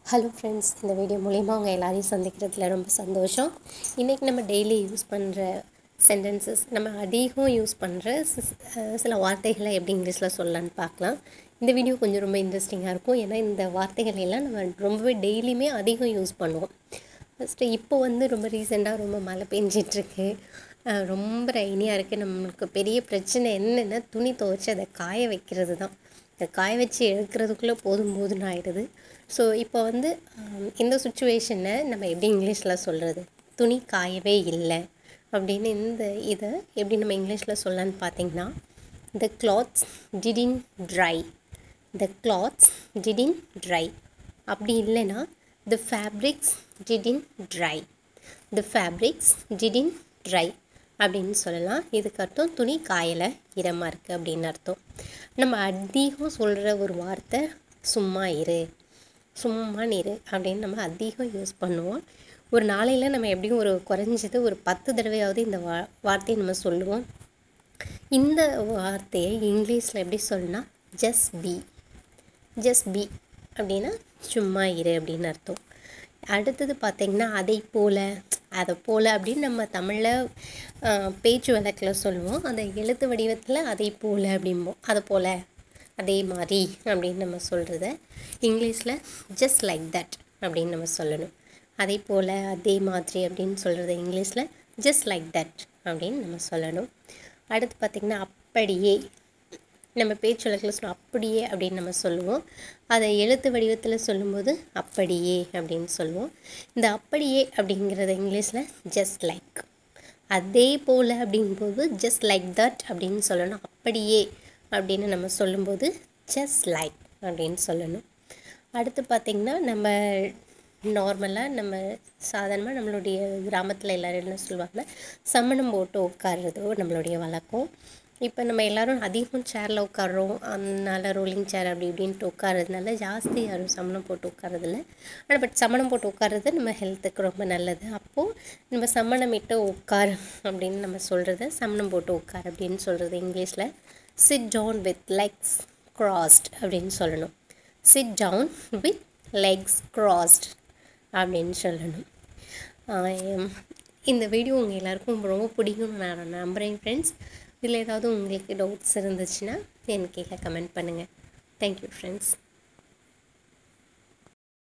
hello friends இந்த video மூலிமா உங்கள் எல்லாரையும் சந்திக்கிறதுல ரொம்ப சந்தோஷம் இன்றைக்கி நம்ம டெய்லி யூஸ் பண்ணுற சென்டென்சஸ் நம்ம அதிகம் யூஸ் பண்ணுற சில வார்த்தைகளை எப்படி இங்கிலீஷில் சொல்லலான்னு பார்க்கலாம் இந்த வீடியோ கொஞ்சம் ரொம்ப இன்ட்ரெஸ்டிங்காக இருக்கும் ஏன்னா இந்த வார்த்தைகள் எல்லாம் நம்ம ரொம்பவே டெய்லியுமே அதிகம் யூஸ் பண்ணுவோம் ஃபஸ்ட்டு இப்போ வந்து ரொம்ப ரீசெண்டாக ரொம்ப மழை பெஞ்சிட்ருக்கு ரொம்ப ரைனியாக இருக்குது நம்மளுக்கு பெரிய பிரச்சனை என்னென்னா துணி துவைச்சி அதை காய வைக்கிறது தான் அதை காய வச்சு எடுக்கிறதுக்குள்ளே போதும் போதும்னு ஆயிடுது ஸோ இப்போ வந்து ஆம், இந்த சுச்சுவேஷனை நம்ம எப்படி இங்கிலீஷில் சொல்கிறது துணி காயவே இல்லை அப்படின்னு இந்த இதை எப்படி நம்ம இங்கிலீஷில் சொல்லலான்னு பார்த்தீங்கன்னா the clothes didn't dry the clothes didn't dry அப்படி இல்லைன்னா the fabrics didn't dry the fabrics didn't dry அப்படின்னு சொல்லலாம் இதுக்கு அர்த்தம் துணி காயலை ஈரமாக இருக்குது அப்படின்னு அர்த்தம் நம்ம அதிகம் சொல்கிற ஒரு வார்த்தை சும்மா இரு சும்மா இரு அப்படின்னு நம்ம அதிகம் யூஸ் பண்ணுவோம் ஒரு நாளையில் நம்ம எப்படியும் ஒரு குறைஞ்சது ஒரு பத்து தடவையாவது இந்த வா வார்த்தையை நம்ம சொல்லுவோம் இந்த வார்த்தையை இங்கிலீஷில் எப்படி சொல்லணும்னா ஜஸ்ட் பி ஜஸ்ட் பி அப்படின்னா சும்மா இரு அப்படின்னு அர்த்தம் அடுத்தது பார்த்திங்கன்னா அதை போல் அதை போல் அப்படின்னு நம்ம தமிழில் பேச்சு வழக்கில் சொல்லுவோம் அந்த எழுத்து வடிவத்தில் அதை போல் அப்படிம்போம் அதை போல் அதே மாதிரி அப்படின்னு நம்ம சொல்கிறத இங்கிலீஷில் ஜஸ்ட் லைக் தட் அப்படின்னு நம்ம சொல்லணும் அதே போல் அதே மாதிரி அப்படின்னு சொல்கிறத இங்கிலீஷில் ஜஸ்ட் லைக் தட் அப்படின்னு நம்ம சொல்லணும் அடுத்து பார்த்திங்கன்னா அப்படியே நம்ம பேச்சு வழக்கில் சொல்லுவோம் அப்படியே அப்படின்னு நம்ம சொல்லுவோம் அதை எழுத்து வடிவத்தில் சொல்லும்போது அப்படியே அப்படின்னு சொல்லுவோம் இந்த அப்படியே அப்படிங்கிறத இங்கிலீஷில் ஜஸ்ட் லைக் அதே போல் அப்படிங்கும்போது ஜஸ்ட் லைக் தட் அப்படின்னு சொல்லணும் அப்படியே அப்படின்னு நம்ம சொல்லும்போது ஜஸ்ட் லைக் அப்படின்னு சொல்லணும் அடுத்து பார்த்திங்கன்னா நம்ம நார்மலாக நம்ம சாதாரணமாக நம்மளுடைய கிராமத்தில் எல்லோரும் என்ன சொல்லுவாங்க சம்மணம் போட்டு உட்கார்றதோ நம்மளுடைய வழக்கம் இப்போ நம்ம எல்லோரும் அதிகம் சேரில் உட்காடுறோம் அதனால ரோலிங் சேர் அப்படி இப்படின்ட்டு உட்காரதுனால ஜாஸ்தி யாரும் சமணம் போட்டு உட்காரதில்ல ஆனால் பட் சமணம் போட்டு உட்கார்றது நம்ம ஹெல்த்துக்கு ரொம்ப நல்லது அப்போது நம்ம சம்மணமிட்டு உட்கார் அப்படின்னு நம்ம சொல்கிறத சமணம் போட்டு உட்கார் அப்படின்னு சொல்கிறது இங்கிலீஷில் sit down with legs crossed அப்படின்னு சொல்லணும் sit down with legs crossed அப்படின்னு சொல்லணும் ஆம், இந்த வீடியோ உங்கள் எல்லாருக்கும் ரொம்ப பிடிக்கும்னு நான் நம்புகிறேன் ஃப்ரெண்ட்ஸ் இதில் ஏதாவது உங்களுக்கு டவுட்ஸ் இருந்துச்சுன்னா எனக்கு கீழே கமெண்ட் பண்ணுங்கள் தேங்க்யூ ஃப்ரெண்ட்ஸ்